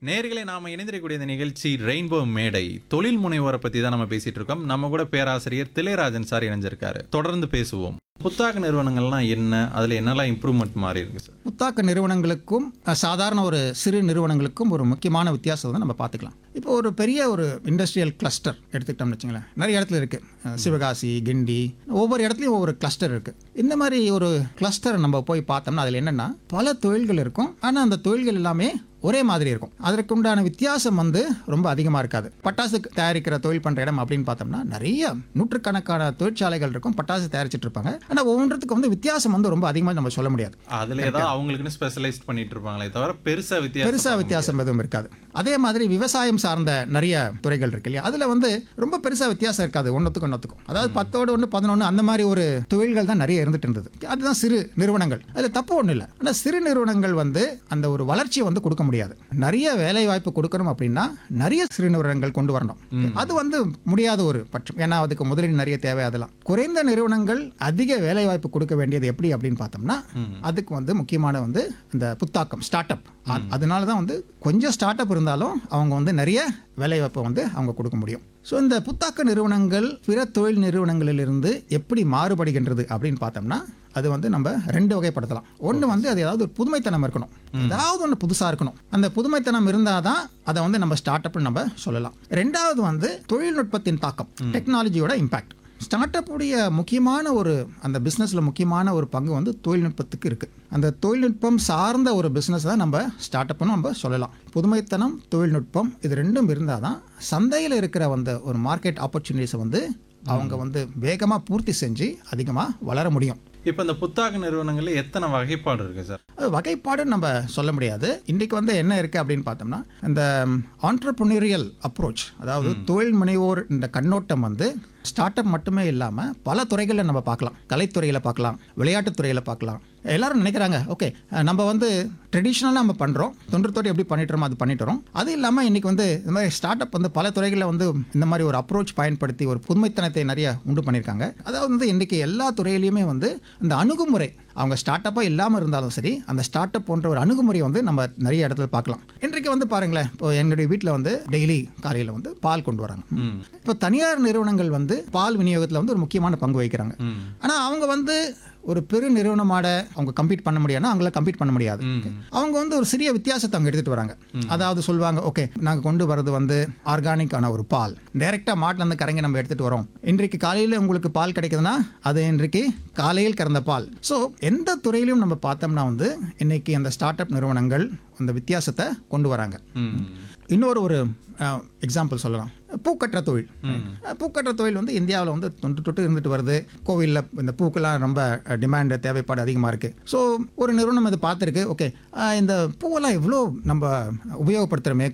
நேர்களை நாம இணைந்திருக்கக்கூடிய இந்த நிகழ்ச்சி ரெயின்போ மேடை தொழில் முனைவோரை பத்தி தான் நம்ம பேசிட்டு இருக்கோம் நம்ம கூட பேராசிரியர் திளையராஜன் சார் இணைஞ்சிருக்காரு தொடர்ந்து பேசுவோம் புத்தாக்க நிறுவனங்கள்லாம் என்ன அதுல என்னெல்லாம் இம்ப்ரூவ்மெண்ட் மாறி இருக்கு சார் புத்தாக்க நிறுவனங்களுக்கும் அஹ், சாதாரண ஒரு சிறு நிறுவனங்களுக்கும் ஒரு முக்கியமான வித்தியாசம் வந்து நம்ம பார்த்துக்கலாம் இப்போ ஒரு பெரிய ஒரு இண்டஸ்ட்ரியல் கிளஸ்டர் எடுத்துக்கிட்டோம்னு வச்சுங்களேன் நிறைய இடத்துல இருக்குது அஹ், சிவகாசி கிண்டி ஒவ்வொரு இடத்துலையும் ஒவ்வொரு கிளஸ்டர் இருக்குது இந்த மாதிரி ஒரு கிளஸ்டர் நம்ம போய் பார்த்தோம்னா அதில் என்னென்னா பல தொழில்கள் இருக்கும் ஆனால் அந்த தொழில்கள் எல்லாமே ஒரே மாதிரி இருக்கும் அதற்கு உண்டான வித்தியாசம் வந்து ரொம்ப அதிகமாக இருக்காது பட்டாசு தயாரிக்கிற தொழில் பண்ணுற இடம் அப்படின்னு பார்த்தோம்னா நிறைய நூற்றுக்கணக்கான தொழிற்சாலைகள் இருக்கும் பட்டாசு தயாரிச்சிட்டு இருப்பாங்க ஆனால் ஒவ்வொன்றுத்துக்கும் வந்து வித்தியாசம் வந்து ரொம்ப அதிகமாக நம்ம சொல்ல முடியாது அதுல ஏதாவது அவங்களுக்குன்னு ஸ்பெஷலைஸ் பண்ணிட்டு இருப்பாங்களே தவிர பெருசா வித்தியாசம் பெருசா வித்தியாசம் எதுவும் இருக்காது அதே மாதிரி விவசாயம் சார்ந்த நிறைய துறைகள் இருக்கு இல்லையா அதுல வந்து ரொம்ப பெருசா வித்தியாசம் இருக்காது ஒன்றுத்துக்கும் ஒன்றுத்துக்கும் அதாவது பத்தோடு ஒன்று பதினொன்று அந்த மாதிரி ஒரு தொழில்கள் தான் நிறைய இருந்துட்டு இருந்தது அதுதான் சிறு நிறுவனங்கள் அதுல தப்பு ஒன்றும் இல்லை ஆனால் சிறு நிறுவனங்கள் வந்து அந்த ஒரு வளர்ச்சியை வந்து கொடுக்க முடியாது நிறைய வேலை வாய்ப்பு கொடுக்கணும் அப்படின்னா நிறைய சிறு நிறுவனங்கள் கொண்டு வரணும் அது வந்து முடியாத ஒரு பட்சம் ஏன்னா அதுக்கு முதலீடு நிறைய தேவை அதெல்லாம் குறைந்த நிறுவனங்கள் அதிக வேலை வாய்ப்பு கொடுக்க வேண்டியது எப்படி அப்படின்னு பார்த்தோம்னா அதுக்கு வந்து முக்கியமான வந்து இந்த புத்தாக்கம் ஸ்டார்ட் அப் அதனால தான் வந்து கொஞ்சம் ஸ்டார்ட் அப் இருந்தாலும் அவங்க வந்து நிறைய வேலைவாய்ப்பை வந்து அவங்க கொடுக்க முடியும் ஸோ இந்த புத்தாக்க நிறுவனங்கள் பிற தொழில் நிறுவனங்களிலிருந்து எப்படி மாறுபடுகின்றது அப்படின்னு பார்த்தோம்னா அது வந்து நம்ம ரெண்டு வகைப்படுத்தலாம் ஒன்று வந்து அது ஏதாவது ஒரு புதுமைத்தனம் இருக்கணும் ஏதாவது ஒன்று புதுசாக இருக்கணும் அந்த புதுமைத்தனம் இருந்தால் தான் அதை வந்து நம்ம ஸ்டார்ட் அப்னு நம்ம சொல்லலாம் ரெண்டாவது வந்து தொழில்நுட்பத்தின் தாக்கம் டெக்னாலஜியோட இம்பாக்ட் ஸ்டார்ட் உடைய முக்கியமான ஒரு அந்த பிஸ்னஸில் முக்கியமான ஒரு பங்கு வந்து தொழில்நுட்பத்துக்கு இருக்குது அந்த தொழில்நுட்பம் சார்ந்த ஒரு பிஸ்னஸ் தான் நம்ம ஸ்டார்ட் அப்னு நம்ம சொல்லலாம் புதுமைத்தனம் தொழில்நுட்பம் இது ரெண்டும் இருந்தால் தான் சந்தையில் இருக்கிற அந்த ஒரு மார்க்கெட் ஆப்பர்ச்சுனிட்டிஸை வந்து அவங்க வந்து வேகமாக பூர்த்தி செஞ்சு அதிகமாக வளர முடியும் இப்ப இந்த புத்தாக்க நிறுவனங்கள்ல எத்தனை வகைப்பாடு இருக்கு சார் அது வகைப்பாடுன்னு நம்ம சொல்ல முடியாது இன்றைக்கு வந்து என்ன இருக்குது அப்படின்னு பார்த்தோம்னா இந்த ஆண்டர்புனரியல் அப்ரோச் அதாவது தொழில் முனைவோர் இந்த கண்ணோட்டம் வந்து ஸ்டார்ட் அப் மட்டுமே இல்லாமல் பல துறைகளில் நம்ம பார்க்கலாம் கலைத்துறையில் பார்க்கலாம் விளையாட்டுத் துறையில் பார்க்கலாம் எல்லாரும் நினைக்கிறாங்க ஓகே நம்ம வந்து ட்ரெடிஷ்னலாக நம்ம பண்ணுறோம் தொன்று தொட்டு எப்படி பண்ணிட்டுறோமோ அது பண்ணிட்டு வரோம் அது இல்லாமல் இன்றைக்கி வந்து இந்த மாதிரி ஸ்டார்ட் அப் வந்து பல துறைகளில் வந்து இந்த மாதிரி ஒரு அப்ரோச் பயன்படுத்தி ஒரு புதுமைத்தனத்தை நிறைய உண்டு பண்ணியிருக்காங்க அதாவது வந்து இன்றைக்கி எல்லா துறையிலையுமே வந்து இந்த அணுகுமுறை அவங்க ஸ்டார்ட் அப்பாக இல்லாமல் இருந்தாலும் சரி அந்த ஸ்டார்ட் அப் போன்ற ஒரு அணுகுமுறையை வந்து நம்ம நிறைய இடத்துல பார்க்கலாம் இன்றைக்கு வந்து பாருங்களேன் இப்போ என்னுடைய வீட்டில் வந்து டெய்லி காலையில் வந்து பால் கொண்டு வராங்க இப்போ தனியார் நிறுவனங்கள் வந்து பால் விநியோகத்தில் வந்து ஒரு முக்கியமான பங்கு வகிக்கிறாங்க ஆனால் அவங்க வந்து ஒரு பெரு நிறுவனமாட அவங்க கம்பீட் பண்ண முடியாதுன்னா அவங்கள கம்பீட் பண்ண முடியாது அவங்க வந்து ஒரு சிறிய வித்தியாசத்தை அவங்க எடுத்துட்டு வராங்க அதாவது சொல்லுவாங்க ஓகே நாங்கள் கொண்டு வரது வந்து ஆர்கானிக்கான ஒரு பால் டைரெக்டாக மாட்டில் இருந்து கறங்கி நம்ம எடுத்துட்டு வரோம் இன்றைக்கு காலையில் உங்களுக்கு பால் கிடைக்குதுன்னா அது இன்றைக்கு காலையில் கறந்த பால் ஸோ எந்த துறையிலும் நம்ம பார்த்தோம்னா வந்து இன்னைக்கு அந்த ஸ்டார்ட் அப் நிறுவனங்கள் அந்த வித்தியாசத்தை கொண்டு வராங்க இன்னொரு ஒரு எக்ஸாம்பிள் சொல்லலாம் பூக்கட்டுற தொழில் பூக்கட்டுற தொழில் வந்து இந்தியாவில் வந்து தொன்று தொட்டு இருந்துட்டு வருது கோவிலில் இந்த பூக்கெல்லாம் ரொம்ப டிமாண்ட் தேவைப்பாடு அதிகமாக இருக்குது ஸோ ஒரு நிறுவனம் அது பார்த்துருக்கு ஓகே இந்த பூவெல்லாம் இவ்வளோ நம்ம உபயோகப்படுத்துகிறோமே